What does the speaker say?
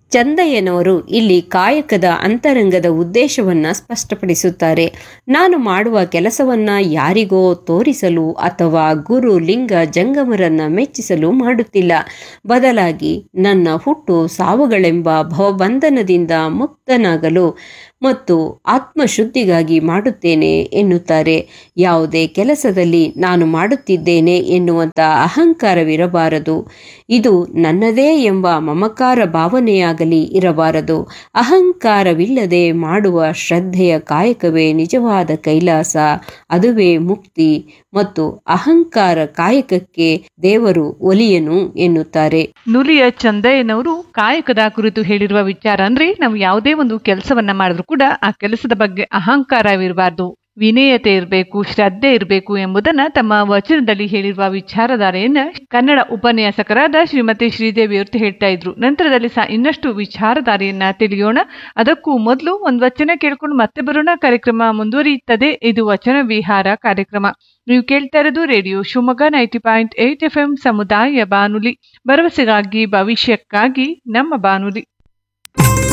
ಚಂದಯ್ಯನವರು ಇಲ್ಲಿ ಕಾಯಕದ ಅಂತರಂಗದ ಉದ್ದೇಶವನ್ನ ಸ್ಪಷ್ಟಪಡಿಸುತ್ತಾರೆ ನಾನು ಮಾಡುವ ಕೆಲಸವನ್ನ ಯಾರಿಗೋ ತೋರಿಸಲು ಅಥವಾ ಗುರು ಲಿಂಗ ಜಂಗಮರನ್ನ ಮೆಚ್ಚಿಸಲು ಮಾಡುತ್ತಿಲ್ಲ ಬದಲಾಗಿ ನನ್ನ ಹುಟ್ಟು ಸಾವುಗಳೆಂಬ ಭವಬಂಧನದಿಂದ ಮುಕ್ತನಾಗಲು ಮತ್ತು ಆತ್ಮಶುದ್ಧಿಗಾಗಿ ಮಾಡುತ್ತೇನೆ ಎನ್ನುತ್ತಾರೆ ಯಾವುದೇ ಕೆಲಸದಲ್ಲಿ ನಾನು ಮಾಡುತ್ತಿದ್ದೇನೆ ಎನ್ನುವಂಥ ಅಹಂಕಾರವಿರಬಾರದು ಇದು ನನ್ನದೇ ಎಂಬ ಮಮಕಾರ ಭಾವನೆಯಾಗಲಿ ಇರಬಾರದು ಅಹಂಕಾರವಿಲ್ಲದೆ ಮಾಡುವ ಶ್ರದ್ಧೆಯ ಕಾಯಕವೇ ನಿಜವಾದ ಕೈಲಾಸ ಅದುವೇ ಮುಕ್ತಿ ಮತ್ತು ಅಹಂಕಾರ ಕಾಯಕಕ್ಕೆ ದೇವರು ಒಲಿಯನು ಎನ್ನುತ್ತಾರೆ ನುಲಿಯ ಚಂದಯ್ಯನವರು ಕಾಯಕದ ಕುರಿತು ಹೇಳಿರುವ ವಿಚಾರ ಅಂದ್ರೆ ನಾವು ಯಾವುದೇ ಒಂದು ಕೆಲಸವನ್ನ ಮಾಡಿದ್ರು ಕೂಡ ಆ ಕೆಲಸದ ಬಗ್ಗೆ ಅಹಂಕಾರವಿರಬಾರ್ದು ವಿನಯತೆ ಇರಬೇಕು ಶ್ರದ್ಧೆ ಇರಬೇಕು ಎಂಬುದನ್ನ ತಮ್ಮ ವಚನದಲ್ಲಿ ಹೇಳಿರುವ ವಿಚಾರಧಾರೆಯನ್ನ ಕನ್ನಡ ಉಪನ್ಯಾಸಕರಾದ ಶ್ರೀಮತಿ ಶ್ರೀದೇವಿಯವರು ಹೇಳ್ತಾ ಇದ್ರು ನಂತರದಲ್ಲಿ ಸಹ ಇನ್ನಷ್ಟು ವಿಚಾರಧಾರೆಯನ್ನ ತಿಳಿಯೋಣ ಅದಕ್ಕೂ ಮೊದಲು ಒಂದು ವಚನ ಕೇಳ್ಕೊಂಡು ಮತ್ತೆ ಬರೋಣ ಕಾರ್ಯಕ್ರಮ ಮುಂದುವರಿಯುತ್ತದೆ ಇದು ವಚನ ವಿಹಾರ ಕಾರ್ಯಕ್ರಮ ನೀವು ಕೇಳ್ತಾ ಇರೋದು radio Shivamogga ninety point eight F M ಸಮುದಾಯ ಬಾನುಲಿ ಭರವಸೆಗಾಗಿ ಭವಿಷ್ಯಕ್ಕಾಗಿ ನಮ್ಮ ಬಾನುಲಿ